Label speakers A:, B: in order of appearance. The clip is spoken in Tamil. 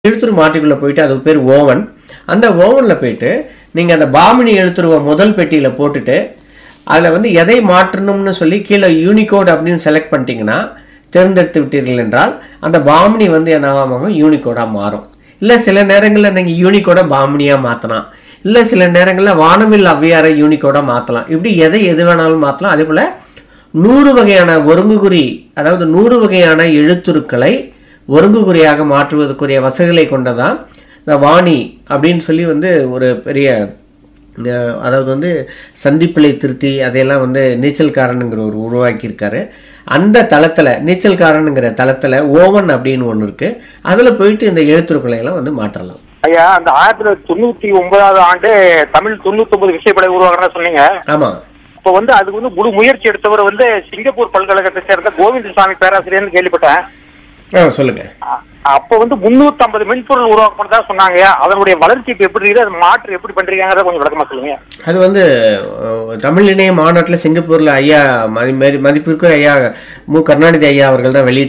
A: எழுத்துரு மாற்றிக்குள்ள போயிட்டு அது பேர் ஓவன் அந்த ஓவன்ல போயிட்டு நீங்க அந்த பாமினி எழுத்துருவ முதல் பெட்டியில போட்டுட்டு அதுல வந்து எதை மாற்றணும்னு சொல்லி கீழே யூனிகோட் அப்படின்னு செலக்ட் பண்ணிட்டீங்கன்னா தேர்ந்தெடுத்து விட்டீர்கள் என்றால் அந்த பாமினி வந்து என்னவாகும் யூனிகோடா மாறும் இல்ல சில நேரங்கள்ல நீங்க யூனிகோட பாமினியா மாத்தலாம் இல்ல சில நேரங்கள்ல வானவில் ஔவையாரை யூனிகோடா மாத்தலாம் இப்படி எதை எது வேணாலும் மாத்தலாம் அதே போல நூறு வகையான ஒருங்குகுறி அதாவது நூறு வகையான எழுத்துருக்களை ஒருங்குகுறியாக மாற்றுவதற்குரிய வசதிகளை கொண்டதான் இந்த வாணி அப்படின்னு சொல்லி வந்து ஒரு பெரிய அஹ், அதாவது வந்து சந்திப்பிழை திருத்தி அதையெல்லாம் வந்து நீச்சல்காரனுங்கிற ஒரு உருவாக்கியிருக்காரு அந்த தளத்துல நீச்சல்காரனுங்கிற தளத்துல ஓவன் அப்படின்னு ஒன்று இருக்கு அதுல போயிட்டு இந்த எழுத்துருக்களை எல்லாம் வந்து மாற்றலாம்
B: ஐயா அந்த ஆயிரத்தி தொள்ளாயிரத்தி தொண்ணூத்தி ஒன்பதாவது ஆண்டு தமிழ் தொண்ணூத்தி ஒன்பது விஷயப்படை உருவாக்குறதா சொன்னீங்க
A: ஆமா
B: இப்போ வந்து அதுக்கு வந்து முழு முயற்சி எடுத்தவர் வந்து சிங்கப்பூர் பல்கலைக்கழகத்தை சேர்ந்த கோவிந்தசாமி பேராசிரியர்னு கேள்விப்பட்டேன்
A: ஆ சொல்லுங்க
B: அ- அப்போ வந்து 350 மென்பொருள் உருவாக்கப்பட்டதா சொன்னாங்க அதனுடைய வளர்ச்சி இப்ப எப்படி இருக்குது அது மாற்று எப்படி பண்றீங்கிறத கொஞ்சம் விளக்கமா சொல்லுங்க
A: அது வந்து அஹ், தமிழ் இணைய மாநாட்டில் சிங்கப்பூர்ல ஐயா மதி- மதி- மதிப்பிற்கு ஐயா மு கருணாநிதி ஐயா அவர்கள் தான் வெளியிட்டாங்க